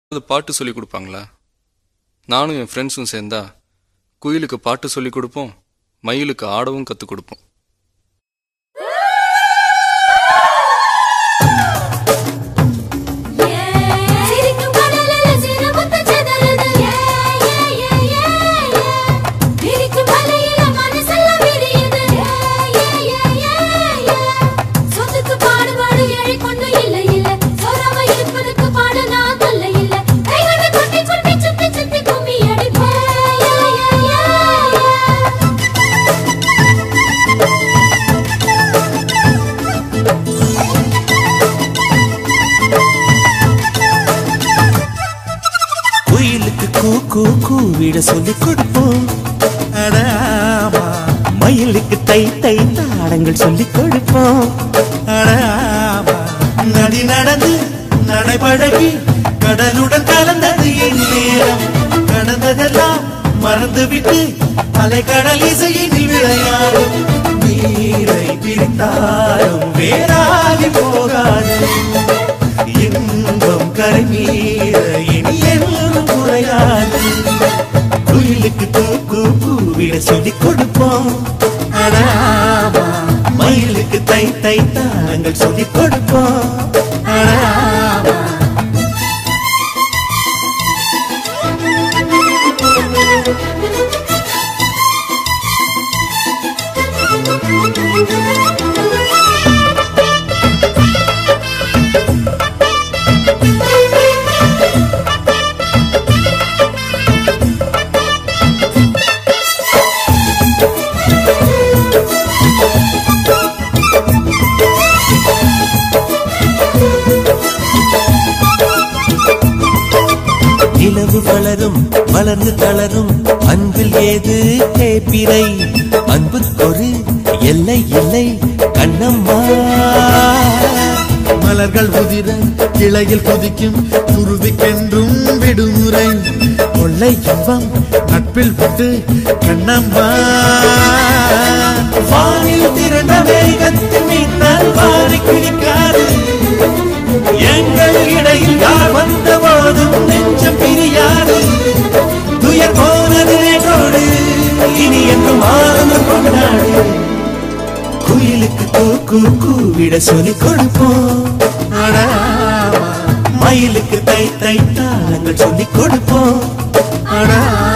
அது பாட்டு சொல்லி கொடுப்பாங்களா நானும் என் ஃப்ரெண்ட்ஸும் சேர்ந்தா குயிலுக்கு பாட்டு சொல்லி கொடுப்போம் மயிலுக்கு ஆடவும் கற்றுக் கொடுப்போம் சிரிக்கும் கடலில் சிறுமுத்து சிதறுது விரிக்கும் வலையில மனசெல்லாம் விரியுது சொத்துக்கு பாடுபாடு ஏழை கொண்டு இல்லை இல்லை சொராம இருப்பதுக்கு பாடு நான் தொல்ல இல்லை கைகளை கொட்டி கொட்டி சுத்தி சுத்தி கும்மி அடிப்பேன் குயிலுக்கு கூ கூ கூவிட சொல்லி கொடுப்போம் அட ஆமா. மயிலுக்கு தை தை தாளங்கள் சொல்லி கொடுப்போம் அட ஆமா. நதி நடந்து நடைபழகி கடலுடன் கலந்தது என் நேரம் கடந்ததெல்லாம் மறந்துவிட்டு அலைக்கடல் இசையினில் விளையாடும் நீரை பிரித்தாலும் வேறாகி போகாது இன்பம் கரை மீற இனி எல்லாம் குறையாது குயிலுக்கு தூக்கு பூவிட சொல்லி கொடுப்போம் அடாமா மயிலுக்கு தை தை தாளங்கள் சொல்லி கொடுப்போம் அடாமா நிலவு வளரும் வளர்ந்து தளரும் அன்பில் ஏது தேப்பிரை அன்புக்கொரு எல்லை இல்லை கண்ணம்மா மலர்கள் உதிர கிளையில் குதிக்கும் குருவிக்கென்றும் விடுமுறை கொள்ளை இன்பம் நட்பில் விட்டு கண்ணம்மா வானில் திரண்ட வேகத்தில் மின்னல் வாரி கிழிக்காது எங்கள் இடையில் யார் வந்த போதும் நெஞ்சம் பிரியாது துயர் போனது நேற்றோடு இனி என்றும் ஆனந்தம் கொண்டாடு குயிலுக்கு கூக்கு கூவிட சொல்லி கொடுப்போம் அடாமா. மயிலுக்கு தை தை தாளங்கள் சொல்லி கொடுப்போம் அடாமா.